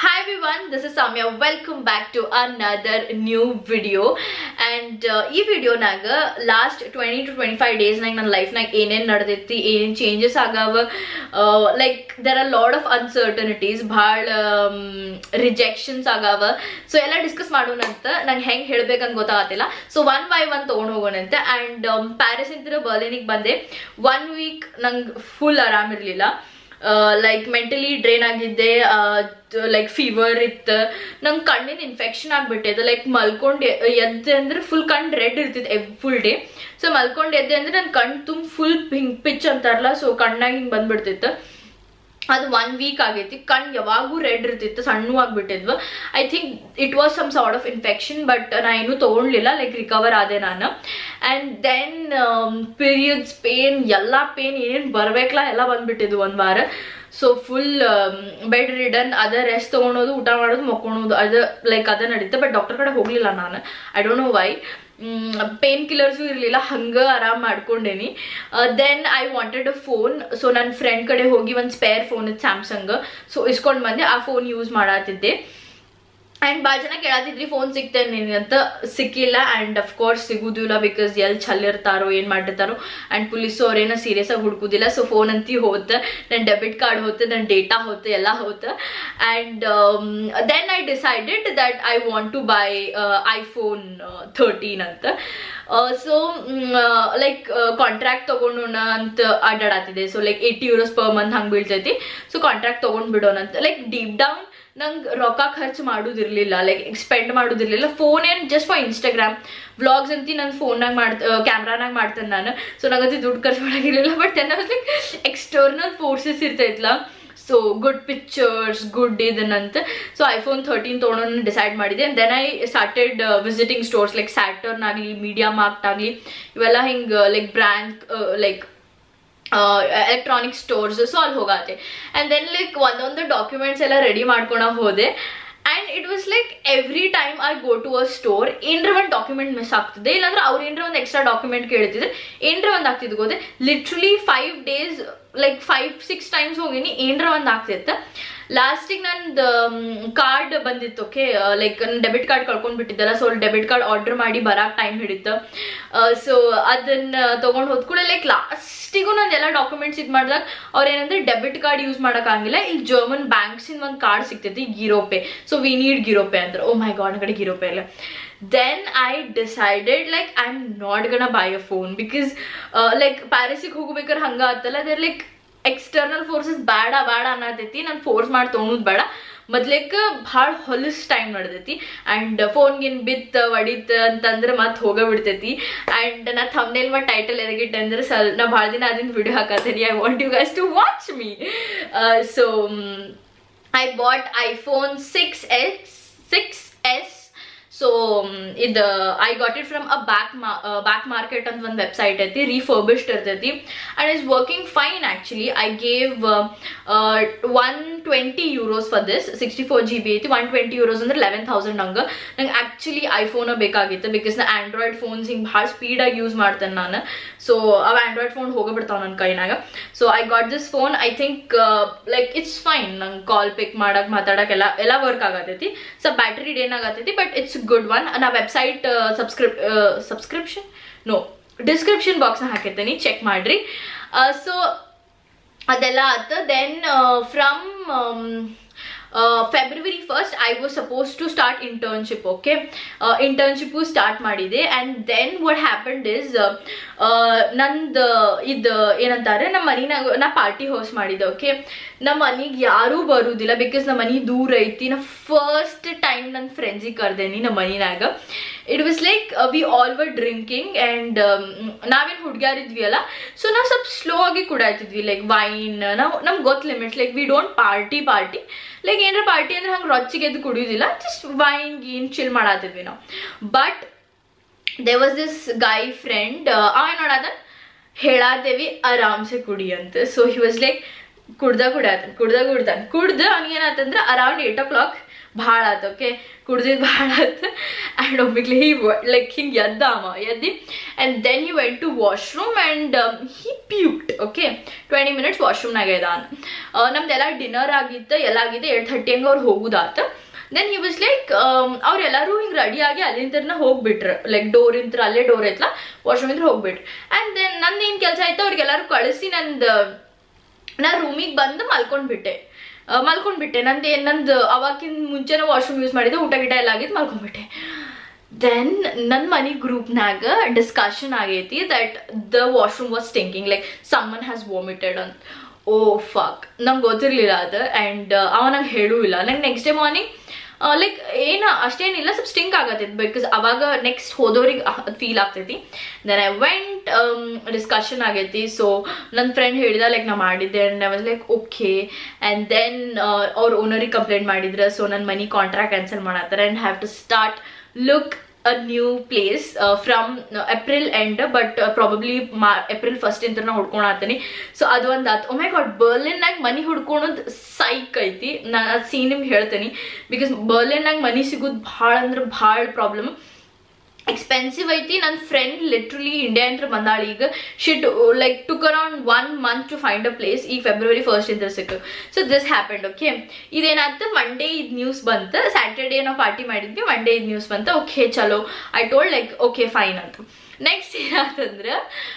Hi everyone, this is Samya. Welcome back to another new video. And uh, ಈ ವಿಡಿಯೋನಾಗ last twenty two twenty five ಡೇಸ್ನಾಗ ನನ್ನ ಲೈಫ್ನಾಗ ಏನೇನು ನಡೆದೈತಿ ಏನೇನು ಚೇಂಜಸ್ ಆಗಾವ like there are lot of uncertainties ಭಾಳ ರಿಜೆಕ್ಷನ್ಸ್ ಆಗಾವ ಸೊ ಎಲ್ಲ ಡಿಸ್ಕಸ್ ಮಾಡೋಣಂತ ನಂಗೆ ಹೆಂಗೆ ಹೇಳ್ಬೇಕಂತ ಗೊತ್ತಾಗತ್ತಿಲ್ಲ ಸೊ ಒನ್ ಬೈ ಒನ್ ತೊಗೊಂಡು ಹೋಗೋಣಂತೆ ಆ್ಯಂಡ್ ಪ್ಯಾರಿಸ್ ಇಂದ ಬರ್ಲಿನಿಗೆ ಬಂದೆ ಒನ್ ವೀಕ್ ನಂಗೆ ಫುಲ್ ಆರಾಮಿರಲಿಲ್ಲ ಲೈಕ್ ಮೆಂಟಲಿ ಡ್ರೈನ್ ಆಗಿದ್ದೆ ಲೈಕ್ ಫೀವರ್ ಇತ್ತು ನಂಗೆ ಕಣ್ಣಿನ ಇನ್ಫೆಕ್ಷನ್ ಆಗ್ಬಿಟ್ಟಿದೆ ಲೈಕ್ ಮಲ್ಕೊಂಡು ಎದ್ದೆ ಅಂದ್ರೆ ಫುಲ್ ಕಣ್ ರೆಡ್ ಇರ್ತಿತ್ತು ಫುಲ್ ಡೇ ಸೊ ಮಲ್ಕೊಂಡು ಎದ್ದೆ ಅಂದ್ರೆ ನನ್ನ ಕಣ್ ತುಂಬ ಫುಲ್ ಹಿಂಗ್ ಪಿಚ್ ಅಂತಾರಲ್ಲ ಸೊ ಕಣ್ಣಾಗ ಹಿಂಗೆ ಬಂದ್ಬಿಡ್ತಿತ್ತು ಅದು ಒನ್ ವೀಕ್ ಆಗೈತಿ ಕಣ್ ಯಾವಾಗೂ ರೆಡ್ ಇರ್ತಿತ್ತು ಸಣ್ಣ ಆಗ್ಬಿಟ್ಟಿದ್ವು I think it was some sort of infection but ನಾ ಏನೂ ತೊಗೊಂಡ್ಲಿಲ್ಲ ಲೈಕ್ ರಿಕವರ್ ಆದೆ ನಾನು ಆ್ಯಂಡ್ ದೆನ್ ಪೀರಿಯಡ್ಸ್ ಪೇನ್ ಎಲ್ಲ ಪೇನ್ ಏನೇನು ಬರ್ಬೇಕಲ್ಲ ಎಲ್ಲ ಬಂದ್ಬಿಟ್ಟಿದ್ವು ಒಂದು ವಾರ ಸೊ ಫುಲ್ ಬೆಡ್ ರಿಡನ್ ಅದ ರೆಸ್ಟ್ ತೊಗೊಳೋದು ಊಟ ಮಾಡೋದು ಮಕ್ಕೊಳೋದು ಅದು ಲೈಕ್ ಅದ ನಡೀತೆ ಬಟ್ ಡಾಕ್ಟರ್ ಕಡೆ ಹೋಗಲಿಲ್ಲ ನಾನು I don't know why painkillers ಇರಲಿಲ್ಲ ಹಂಗೆ ಆರಾಮ್ ಮಾಡ್ಕೊಂಡೇನಿ then I wanted a phone so ನನ್ನ ಫ್ರೆಂಡ್ ಕಡೆ ಹೋಗಿ ಒಂದು ಸ್ಪೇರ್ ಫೋನ್ ಇತ್ತು ಸ್ಯಾಮ್ಸಂಗ್ ಸೊ ಇಸ್ಕೊಂಡು ಬಂದೆ ಆ ಫೋನ್ ಯೂಸ್ ಮಾಡತ್ತಿದ್ದೆ ಆ್ಯಂಡ್ ಭಾಳ ಜನ ಕೇಳತ್ತಿದ್ರಿ ಫೋನ್ ಸಿಗ್ತೇನೆ ನಿನಗೆ ಅಂತ ಸಿಕ್ಕಿಲ್ಲ ಆ್ಯಂಡ್ ಅಫ್ಕೋರ್ಸ್ ಸಿಗುದಿಲ್ಲ ಬಿಕಾಸ್ ಎಲ್ಲಿ ಚಲ್ಲಿರ್ತಾರೋ ಏನು ಮಾಡಿರ್ತಾರೋ ಆ್ಯಂಡ್ ಪೊಲೀಸು ಅವ್ರೇನೋ ಸೀರಿಯಸ್ ಆಗಿ ಹುಡ್ಕೋದಿಲ್ಲ ಸೊ ಫೋನ್ ಅಂತಿ ಹೋತ ನನ್ನ ಡೆಬಿಟ್ ಕಾರ್ಡ್ ಹೋತೆ ನನ್ನ ಡೇಟಾ ಹೋತೆ ಎಲ್ಲ ಹೋತ and then I decided that I want to buy iPhone thirteen ಅಂತ ಸೊ ಲೈಕ್ ಕಾಂಟ್ರಾಕ್ಟ್ ತೊಗೊಂಡೋಣ ಅಂತ ಅಡ್ಡಾಡತ್ತಿದೆ so like eighty euros per month ಹಂಗೆ ಬೀಳ್ತೈತಿ ಸೊ ಕಾಂಟ್ರಾಕ್ಟ್ ತೊಗೊಂಡು ಬಿಡೋಣ ಅಂತ ಲೈಕ್ ಡೀಪ್ ಡೌನ್ ನಂಗೆ ರೊಕ್ಕ ಖರ್ಚು ಮಾಡೋದಿರ್ಲಿಲ್ಲ ಲೈಕ್ ಸ್ಪೆಂಡ್ ಮಾಡೋದಿರ್ಲಿಲ್ಲ ಫೋನ್ ಏನು ಜಸ್ಟ್ ಫಾರ್ ಇನ್ಸ್ಟಾಗ್ರಾಮ್ ವ್ಲಾಗ್ಸ್ ಅಂತಿ ನನ್ನ ಫೋನ್ನಾಗ ಮಾಡ್ತ ಕ್ಯಾಮ್ರಾನಾಗ ಮಾಡ್ತೇನೆ ನಾನು ಸೊ ನಂಗಂತೂ ದುಡ್ಡು ಖರ್ಚು ಮಾಡೋದಿರಲಿಲ್ಲ but then like external forces ಇರ್ತೈತಲ್ಲ ಸೊ ಗುಡ್ ಪಿಕ್ಚರ್ಸ್ ಗುಡ್ ಇದನ್ನಂತ ಸೊ ಐಫೋನ್ ಥರ್ಟೀನ್ ತೊಗೊಳೋಣ ಡಿಸೈಡ್ ಮಾಡಿದೆ then I started visiting stores like Saturn ಆಗಲಿ ಮೀಡಿಯಾ ಮಾರ್ಕ್ಟ್ ಆಗಲಿ ಇವೆಲ್ಲ ಹಿಂಗೆ like brand like electronic stores so ಅಲ್ಲಿ ಹೋಗತ್ತೆ ಆ್ಯಂಡ್ ದೆನ್ ಲೈಕ್ ಒಂದೊಂದು ಡಾಕ್ಯುಮೆಂಟ್ಸ್ ಎಲ್ಲ ರೆಡಿ ಮಾಡ್ಕೊಳ ಹೋದೆ and it was like every time I go to a store ಏನರ ಒಂದು ಡಾಕ್ಯುಮೆಂಟ್ ಮಿಸ್ ಆಗ್ತದೆ ಇಲ್ಲಾಂದ್ರೆ ಅವ್ರು ಏನರ ಒಂದು ಎಕ್ಸ್ಟ್ರಾ ಡಾಕ್ಯುಮೆಂಟ್ ಕೇಳ್ತಿದ್ರೆ ಏನರ ಒಂದು ಆಗ್ತಿದ್ದು ಹೋದೆ literally five days like five six times ಹೋಗಿನಿ ಏನರ ಒಂದು ಆಗ್ತಿತ್ತು ಲಾಸ್ಟಿಗೆ ನಂದು ಕಾರ್ಡ್ ಬಂದಿತ್ತು ಓಕೆ ಲೈಕ್ ನನ್ನ ಡೆಬಿಟ್ ಕಾರ್ಡ್ ಕಳ್ಕೊಂಡು ಬಿಟ್ಟಿದ್ದಲ್ಲ ಸೊ ಡೆಬಿಟ್ ಕಾರ್ಡ್ ಆರ್ಡರ್ ಮಾಡಿ ಬರಕ್ಕೆ ಟೈಮ್ ಹಿಡಿತು ಸೊ ಅದನ್ನ ತೊಗೊಂಡು ಹೋದ ಕೂಡ ಲೈಕ್ ಲಾಸ್ಟಿಗೂ ನಾನು ಎಲ್ಲ ಡಾಕ್ಯುಮೆಂಟ್ಸ್ ಇದು ಮಾಡಿದಾಗ ಅವ್ರು ಏನಂದ್ರೆ ಡೆಬಿಟ್ ಕಾರ್ಡ್ ಯೂಸ್ ಮಾಡೋಕ್ಕಾಗಿಲ್ಲ ಇಲ್ಲಿ ಜರ್ಮನ್ ಬ್ಯಾಂಕ್ಸಿನ ಒಂದು ಕಾರ್ಡ್ ಸಿಗ್ತೈತಿ Giropay so we need Giropay ಅಂದ್ರೆ ಓ ಮೈ ಗಾಡ್ ಕಡೆ ಗಿರೋಪೆ ಇಲ್ಲ then I decided like I am not gonna buy a phone because like ಪ್ಯಾರಿಸಿಗೆ ಹೋಗ್ಬೇಕಾದ್ರೆ ಹಂಗ ಆತಲ್ಲ ಅದ್ರ ಲೈಕ್ ಎಕ್ಸ್ಟರ್ನಲ್ ಫೋರ್ಸಸ್ ಬೇಡ ಬೇಡ ಅನ್ನತೈತಿ ನಾನು ಫೋರ್ಸ್ ಮಾಡಿ ತೊಗೊಳೋದು ಬೇಡ ಮೊದ್ಲೇಕ ಭಾಳ ಹೊಲಸ್ ಟೈಮ್ ನಡೆದೈತಿ ಆ್ಯಂಡ್ ಫೋನ್ಗಿನ್ ಬಿತ್ತು ಒಡಿತ್ ಅಂತಂದ್ರೆ ಮತ್ತೆ ಹೋಗೇ ಬಿಡ್ತೈತಿ ಆ್ಯಂಡ್ ನಾ ಥಮ್ನೇಲ್ ಮತ್ತು ಟೈಟಲ್ ಎದಗಿಟ್ಟೆ ಅಂದ್ರೆ ಸಲ್ ನಾ ಭಾಳ ದಿನ ಅದನ್ನ ವಿಡಿಯೋ ಹಾಕತ್ತೀನಿ I want you guys to watch me so I bought iPhone six S six S so ಇದು I got it from a back back market ಅಂತ ಒಂದು ವೆಬ್ಸೈಟ್ ಐತಿ ರಿಫರ್ಬಿಶ್ಡ್ ಇರ್ತೈತಿ and is working fine actually I gave one twenty euros for this sixty four G B ಐತಿ one twenty euros ಅಂದ್ರೆ eleven thousand ಹಂಗೆ ನಂಗೆ actually ಐಫೋನ ಬೇಕಾಗಿತ್ತು because ನಾ ಆ್ಯಂಡ್ರಾಯ್ಡ್ ಫೋನ್ಸ್ ಹಿಂಗೆ ಭಾಳ ಸ್ಪೀಡಾಗಿ ಯೂಸ್ ಮಾಡ್ತೇನೆ ನಾನು ಸೊ ಅವು ಆ್ಯಂಡ್ರಾಯ್ಡ್ ಫೋನ್ ಹೋಗಿಬಿಡ್ತಾವೆ ನನ್ನ ಕೈನಾಗ so I got this phone I think like it's fine ನಂಗೆ ಕಾಲ್ ಪಿಕ್ ಮಾಡಕ್ಕೆ ಮಾತಾಡೋಕ್ಕೆಲ್ಲ ಎಲ್ಲ ವರ್ಕ್ ಆಗತೈತಿ ಸೊ ಬ್ಯಾಟ್ರಿ ಡೇನ್ ಆಗತೈತಿ ಬಟ್ ಇಟ್ಸ್ ಗುಡ್ ಒನ್ ನಾ ವೆಬ್ಸೈಟ್ ಸಬ್ಸ್ಕ್ರಿಪ್ ಸಬ್ಸ್ಕ್ರಿಪ್ಷನ್ ನೋ ಡಿಸ್ಕ್ರಿಪ್ಷನ್ ಬಾಕ್ಸ್ನ ಹಾಕಿರ್ತೀನಿ ಚೆಕ್ ಮಾಡಿರಿ ಸೊ ಅದೆಲ್ಲ ಆಯ್ತು then from February first I was suppose to start internship okay internship start ಮಾಡಿದೆ and then what happened is ನಂದು ಇದು ಏನಂತಾರೆ ನಮ್ಮ ಮನಿನಾಗ ನಾ ಪಾರ್ಟಿ ಹೋಸ್ಟ್ ಮಾಡಿದ್ದೆ ಓಕೆ ನಮ್ಮ ಮನೆಗೆ ಯಾರೂ ಬರುವುದಿಲ್ಲ ಬಿಕಾಸ್ ನಮ್ಮ ಮನೆ ದೂರ ಐತಿ ನಾ ಫಸ್ಟ್ ಟೈಮ್ ನನ್ನ ಫ್ರೆಂಡ್ಸಿಗೆ ಕರ್ದೇನಿ ನಮ್ಮ ಮನಿನಾಗ it was like we all were drinking and ನಾವೇನು ಹುಡುಗ್ಯಾರಿದ್ವಿ ಅಲ್ಲ ಸೊ ನಾವು ಸ್ವಲ್ಪ ಸ್ಲೋ ಆಗಿ ಕುಡಾಯ್ತಿದ್ವಿ ಲೈಕ್ ವೈನ್ ನಾವು ನಮ್ಗೆ ಗೊತ್ತು limits like we don't party party like ಏನಾರ ಪಾರ್ಟಿ ಅಂದ್ರೆ ಹಂಗೆ ರೊಚ್ಚಿಗೆ ಎದ್ದು ಕುಡಿಯೋದಿಲ್ಲ ಜಸ್ಟ್ ವೈನ್ ಗೀನ್ ಚಿಲ್ ಮಾಡತ್ತಿದ್ವಿ ನಾವು but there was this guy friend ಅವ ನೋಡದ ಹೇಳಾದೇವಿ ಆರಾಮ್ಸೆ ಕುಡಿ ಅಂತ ಸೊ ಹಿ ವಾಸ್ ಲೈಕ್ ಕುಡ್ದ ಕುಡ್ಯಾತನ್ ಕುಡ್ದ ಕುಡ್ದಾನ ಕುಡ್ದ ಅವ್ನಿಗೇನಾತಂದ್ರೆ ಅರೌಂಡ್ ಏಟ್ ಓ ಕ್ಲಾಕ್ ಭಾಳ ಆತು ಓಕೆ ಕುಡ್ದಿದ್ದು ಭಾಳ ಆತು ಆ್ಯಂಡ್ ಒಮ್ಮಿಗ್ಲಿ ಹಿ ಲೈಕ್ ಹಿಂಗೆ ಎದ್ದ ಅವ ಎದ್ದಿ and then he went to washroom and he puked okay twenty minutes ವಾಶ್ರೂಮ್ನಾಗ ಇದಾನ ನಮ್ದೆಲ್ಲ ಡಿನ್ನರ್ ಆಗಿತ್ತು ಎಲ್ಲ ಆಗಿದೆ ಏಟ್ ಥರ್ಟಿ ಹಂಗೆ ಅವ್ರು ಹೋಗುದಾತ ದೆನ್ ಹಿ ವಾಸ್ ಲೈಕ್ ಅವ್ರೆಲ್ಲರೂ ಹಿಂಗೆ ರೆಡಿ ಆಗಿ ಅಲ್ಲಿಂದ ಹೋಗ್ಬಿಟ್ರು ಲೈಕ್ ಡೋರ್ ಇಂತ್ರ ಅಲ್ಲೇ ಡೋರ್ ಐತ್ಲ ವಾಶ್ರೂಮ್ ಇಂತ್ರ ಹೋಗ್ಬಿಟ್ರು ಆ್ಯಂಡ್ ದೆನ್ ನಂದು ಏನು ಕೆಲಸ ಆಯ್ತು ಅವ್ರಿಗೆಲ್ಲರೂ ಕಳಿಸಿ ನಂದು ನಾ ರೂಮಿಗೆ ಬಂದು ಮಲ್ಕೊಂಡ್ಬಿಟ್ಟೆ ಆ, ಮಲ್ಕೊಂಡ್ಬಿಟ್ಟೆ ನಂದು ಏನ್ ನಂದು ಅವಾಗಿನ ಮುಂಚೆನೇ ವಾಶ್ರೂಮ್ ಯೂಸ್ ಮಾಡಿದ್ದೆ ಊಟ ಗಿಟ ಎಲ್ಲ ಆಗಿದ್ದು ಮಲ್ಕೊಂಡ್ಬಿಟ್ಟೆ ದೆನ್ ನನ್ನ ಮನೆ ಗ್ರೂಪ್ನಾಗ ಡಿಸ್ಕಷನ್ ಆಗೈತಿ that the washroom was stinking like someone has vomited ಅಂತ ಓ ಫಕ್ ನಂಗೆ ಗೊತ್ತಿರಲಿಲ್ಲ ಅದು ಆ್ಯಂಡ್ ಅವ ನಂಗೆ ಹೇಳೂ ಇಲ್ಲ ನಂಗೆ ನೆಕ್ಸ್ಟ್ ಡೇ ಮಾರ್ನಿಂಗ್ ಲೈಕ್ ಏನು ಅಷ್ಟೇನಿಲ್ಲ ಸ್ವಲ್ಪ ಸ್ಟಿಂಕ್ ಆಗತ್ತೈತಿ ಬಿಕಾಸ್ ಅವಾಗ ನೆಕ್ಸ್ಟ್ ಹೋದವ್ರಿಗೆ ಫೀಲ್ ಆಗ್ತೈತಿ ದೆನ್ ಐ ವೆಂಟ್ ಡಿಸ್ಕಷನ್ ಆಗೈತಿ ಸೊ ನನ್ನ ಫ್ರೆಂಡ್ ಹೇಳಿದ ಲೈಕ್ ನಾ ಮಾಡಿದ್ದೆ and I was like okay and then ಅವ್ರ ಓನರಿಗೆ ಕಂಪ್ಲೇಂಟ್ ಮಾಡಿದ್ರೆ ಸೊ ನನ್ನ ಮನಿ ಕಾಂಟ್ರಾಕ್ಟ್ ಕ್ಯಾನ್ಸಲ್ ಮಾಡತ್ತಾರೆ and have to start look a new place from April end but probably ಮಾ ಏಪ್ರಿಲ್ ಫಸ್ಟ್ ಇಂತ ನಾ ಹುಡ್ಕೊಳತ್ತೀನಿ ಸೊ ಅದು ಒಂದು ಆತು ಒಮ್ಮೆ ಗಾಡ್ ಬರ್ಲಿನ್ನಾಗ ಮನಿ ಹುಡ್ಕೊಳೋದು ಸೈಕ್ ಐತಿ ನಾನು ಅದು ಸೀನ್ ನಿಮ್ಗೆ ಹೇಳ್ತೀನಿ ಬಿಕಾಸ್ ಬರ್ಲಿನ್ನಾಗ ಮನಿ ಸಿಗೋದು ಭಾಳ ಅಂದ್ರೆ ಭಾಳ ಪ್ರಾಬ್ಲಮ್ ಎಕ್ಸ್ಪೆನ್ಸಿವ್ ಐತಿ ನನ್ನ ಫ್ರೆಂಡ್ ಲಿಟ್ರಲಿ ಇಂಡಿಯಾ ಅಂತ ಬಂದಾಳ ಈಗ shit like took around one month to find a place ಈಗ ಫೆಬ್ರವರಿ ಫಸ್ಟ್ ಇಂದ ಸಿಕ್ಕು ಸೊ ದಿಸ್ ಹ್ಯಾಪೆಂಡ್ ಓಕೆ ಇದೇನಾಯ್ತು ಮಂಡೇ ಇದು ನ್ಯೂಸ್ ಬಂತು ಸ್ಯಾಟರ್ಡೇ ನಾವು ಪಾರ್ಟಿ ಮಾಡಿದ್ವಿ ಮಂಡೇ ಇದು ನ್ಯೂಸ್ ಬಂತು ಓಕೆ ಚಲೋ I told like okay fine ಅಂತ ನೆಕ್ಸ್ಟ್ ಏನಾಯ್ತಂದ್ರೆ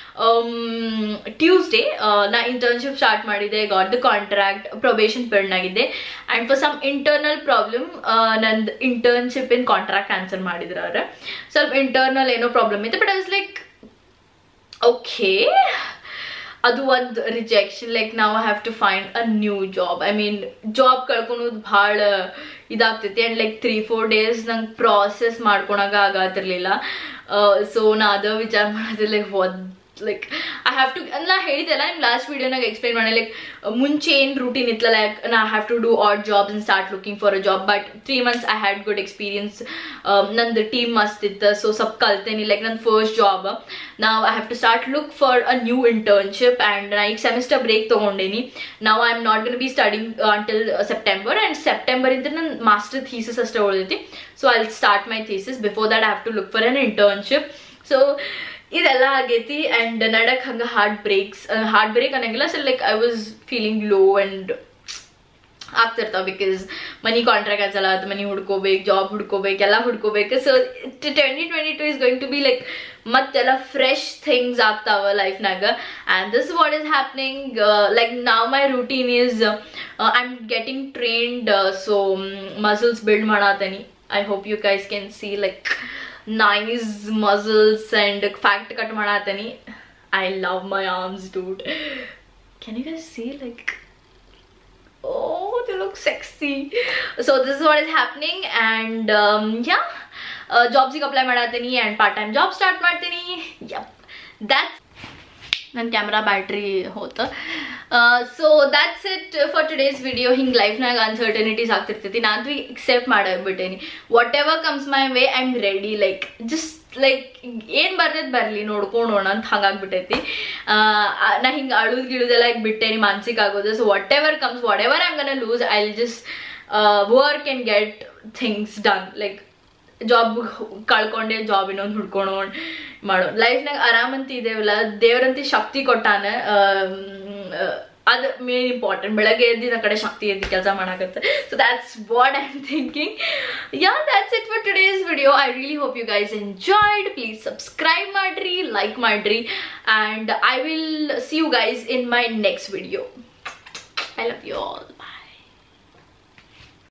ಟ್ಯೂಸ್ಡೇ ನಾ ಇಂಟರ್ನ್ಶಿಪ್ ಸ್ಟಾರ್ಟ್ ಮಾಡಿದೆ ಗಾಟ್ ದ ಕಾಂಟ್ರಾಕ್ಟ್ ಪ್ರೊಬೇಷನ್ ಆಗಿದ್ದೆ and for some internal problem ನಂದು ಇಂಟರ್ನ್ಶಿಪ್ ಇನ್ ಕಾಂಟ್ರಾಕ್ಟ್ ಕ್ಯಾನ್ಸಲ್ ಮಾಡಿದ್ರು ಅವ್ರು ಸ್ವಲ್ಪ ಇಂಟರ್ನಲ್ ಏನೋ ಪ್ರಾಬ್ಲಮ್ ಇತ್ತು but I was like okay ಅದು ಒಂದು ರಿಜೆಕ್ಷನ್ ಲೈಕ್ ನಾವು have to find a new job I mean job ಕಳ್ಕೊಳೋದು ಭಾಳ ಇದಾಗ್ತೈತಿ and like three four days ನಂಗೆ ಪ್ರಾಸೆಸ್ ಮಾಡ್ಕೊಳಗ ಆಗತ್ತಿರ್ಲಿಲ್ಲ ಸೊ ನಾ ಅದ ವಿಚಾರ ಮಾಡಿದ್ರೆ ಲೈಕ್ ಒದ್ ಲೈಕ್ ಐ ಹ್ಯಾವ್ ಟು ನಾ ಹೇಳಿದೆಲ್ಲ ನಿಮ್ಮ ಲಾಸ್ಟ್ ವೀಡಿಯೋನಾಗ ಎಕ್ಸ್ಪ್ಲೈನ್ ಮಾಡಿ ಲೈಕ್ ಮುಂಚೆ ಏನು ರೂಟೀನ್ ಇತ್ತಲ್ಲ ಲೈಕ್ ನಾ have to do odd jobs and start looking for a job but three months I had good experience ನಂದು ಟೀಮ್ ಮಸ್ತ್ ಇತ್ತು ಸೊ ಸ್ವಲ್ಪ ಕಲ್ತೇನಿ ಲೈಕ್ ನನ್ನ ಫಸ್ಟ್ ಜಾಬ್ ನಾವು I have to start look for a new internship and ನಾ ಈಗ semester break ತೊಗೊಂಡೇನಿ ನಾವು I am not gonna be studying until September and ಸೆಪ್ಟೆಂಬರಿಂದ ನನ್ನ ಮಾಸ್ಟರ್ ಥೀಸಸ್ ಅಷ್ಟೇ ಉಳಿದೈತಿ so I start my thesis before that I have to look for an internship so ಇದೆಲ್ಲ ಆಗೈತಿ ಆ್ಯಂಡ್ ನಡಕ್ ಹಂಗೆ ಹಾರ್ಟ್ ಬ್ರೇಕ್ಸ್ ಹಾರ್ಟ್ ಬ್ರೇಕ್ ಅನ್ನಂಗಿಲ್ಲ so like I was feeling low and ಆಗ್ತಿರ್ತಾವ ಬಿಕಾಸ್ ಮನಿ ಕಾಂಟ್ರಾಕ್ಟ್ ಆಚಲ್ಲ ಅದು ಮನಿ ಹುಡ್ಕೋಬೇಕು ಜಾಬ್ ಹುಡ್ಕೋಬೇಕು ಎಲ್ಲ ಹುಡ್ಕೋಬೇಕು so twenty twenty two is going to be like ಮತ್ತೆಲ್ಲ ಫ್ರೆಶ್ ಥಿಂಗ್ಸ್ ಆಗ್ತಾವ ಲೈಫ್ನಾಗ and this what is happening like now my routine is I am getting trained so muscles build ಮಾಡತ್ತೇನಿ I hope you guys can see like nice muscles and fat cut ಮಾಡತ್ತೇನಿ I love my arms dude can you guys see like oh they look sexy so this is what is happening and um, yeah uh, jobs apply ಮಾಡತ್ತೀನಿ and part time job start ಮಾಡ್ತೀನಿ yep that's ನನ್ನ camera battery ಹೋತ so that's it for today's video ಹಿಂಗೆ ಲೈಫ್ನಾಗ uncertainties ಆಗ್ತಿರ್ತೈತಿ ನಾನು accept ಮಾಡಬಿಟ್ಟೇನಿ whatever comes my way I am ready like just like ಏನು ಬರ್ತೈತೆ ಬರಲಿ ನೋಡ್ಕೊಂಡೋಣ ಅಂತ ಹಂಗಾಗ್ಬಿಟ್ಟೈತಿ ನಾ ಹಿಂಗೆ ಅಳುದ್ ಗಿಳುದೆಲ್ಲ ಈಗ ಬಿಟ್ಟೇನಿ ಮಾನಸಿಕ ಆಗೋದು so whatever comes whatever I'm gonna lose I will just work and get things done like job ಕಳ್ಕೊಂಡೆ ಜಾಬ್ ಇನ್ನೊಂದು ಹುಡ್ಕೊಂಡು ಮಾಡೋ ಲೈಫ್ನಾಗ ಆರಾಮಂತ ಇದೇವಲ್ಲ ದೇವ್ರಂತ ಶಕ್ತಿ ಕೊಟ್ಟಾನ ಅದು ಮೇನ್ ಇಂಪಾರ್ಟೆಂಟ್ ಬೆಳಗ್ಗೆ ಎದ್ದಿನ ಕಡೆ ಶಕ್ತಿ ಎದ್ದು ಕೆಲಸ ಮಾಡಾಕತ್ತೆ so that's what I am thinking yeah that's it for today's video I really hope you guys enjoyed please subscribe ಮಾಡ್ರಿ ಲೈಕ್ ಮಾಡ್ರಿ and I will see you guys in my next video I love you all